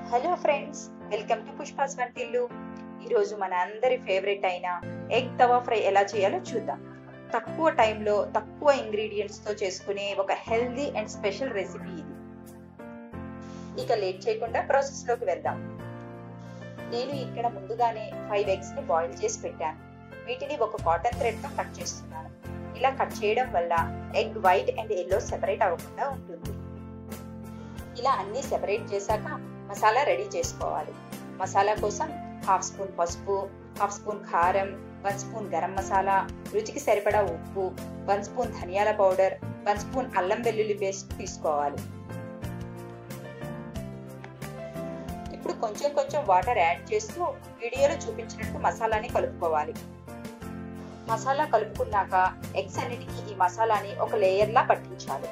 hello friends welcome to Pushpa's వంటిల్లు ఈరోజు మన అందరి ఫేవరెట్ అయిన ఎగ్ తవా ఫ్రై ఎలా చేయాలో చూద్దాం తక్కువ టైంలో తక్కువ ఇంగ్రీడియంట్స్ తో చేసుకునే ఒక హెల్దీ అండ్ స్పెషల్ రెసిపీ ఇది ఇక లేట్ చేయకుండా ప్రాసెస్ లోకి వెళ్దాం నేను ఇక్కడ ముందుగానే ఫైవ్ ఎగ్స్ ని బాయిల్ చేసి పెట్టాను వీటిని ఒక కాటన్ థ్రెడ్ తో కట్ చేస్తున్నాను ఇలా కట్ చేయడం వల్ల egg white and yellow separate అవ్వకుండా ఉంటుంది ఇలా అన్ని సెపరేట్ చేశాక మసాలా రెడీ చేసుకోవాలి మసాలా కోసం హాఫ్ స్పూన్ పసుపు హాఫ్ స్పూన్ కారం వన్ స్పూన్ గరం మసాలా రుచికి సరిపడా ఉప్పు వన్ స్పూన్ ధనియాల పౌడర్ వన్ స్పూన్ అల్లం వెల్లుల్లి పేస్ట్ తీసుకోవాలి ఇప్పుడు కొంచెం కొంచెం వాటర్ యాడ్ చేస్తూ వీడియోలో చూపించినట్టు మసాలాని కలుపుకోవాలి మసాలా కలుపుకున్నాక ఎగ్స్ అన్నిటికీ ఈ మసాలాని ఒక లేయర్ లా పట్టించాలి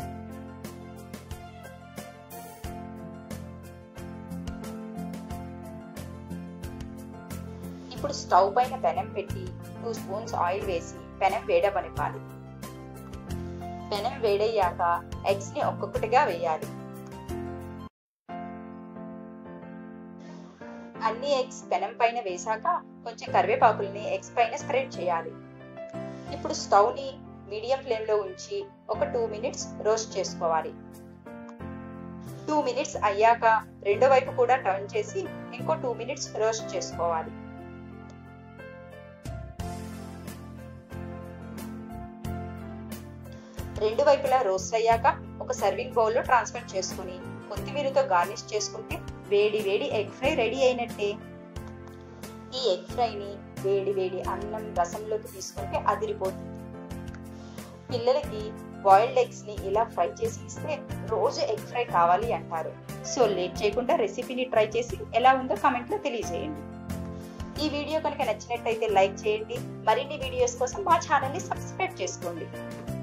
ఇప్పుడు స్టవ్ పైన పెనం పెట్టి టూ స్పూన్స్ ఆయిల్ వేసి పెనం వేడవనివ్వాలి పెనం వేడయ్యాక ఎగ్స్ ని ఒక్కొక్కటిగా వేయాలి అన్ని ఎగ్స్ పెనం పైన వేశాక కొంచెం కరివేపాకుల్ని ఎగ్స్ పైన స్ప్రెడ్ చేయాలి ఇప్పుడు స్టవ్ ని మీడియం ఫ్లేమ్ లో ఉంచి ఒక టూ మినిట్స్ రోస్ట్ చేసుకోవాలి టూ మినిట్స్ అయ్యాక రెండో వైపు కూడా టర్న్ చేసి ఇంకో టూ మినిట్స్ రోస్ట్ చేసుకోవాలి రెండు వైపులా రోస్ట్ అయ్యాక ఒక సర్వింగ్ బౌల్ లో ట్రాన్స్ఫర్ చేసుకుని కొత్తిమీరతో గార్నిష్ చేసుకుంటే వేడి వేడి ఎగ్ ఫ్రై రెడీ అయినట్టే ఈ ఎగ్ ఫ్రైని వేడి వేడి అన్నం రసంలోకి తీసుకుంటే అదిరిపోతుంది పిల్లలకి బాయిల్డ్ ఎగ్స్ ని ఇలా ఫ్రై చేసి ఇస్తే రోజు ఎగ్ ఫ్రై కావాలి అంటారు సో లేట్ చేయకుండా రెసిపీని ట్రై చేసి ఎలా ఉందో కమెంట్ లో తెలియజేయండి ఈ వీడియో కనుక నచ్చినట్టయితే లైక్ చేయండి మరిన్ని వీడియోస్ కోసం మా ఛానల్ ని సబ్స్క్రైబ్ చేసుకోండి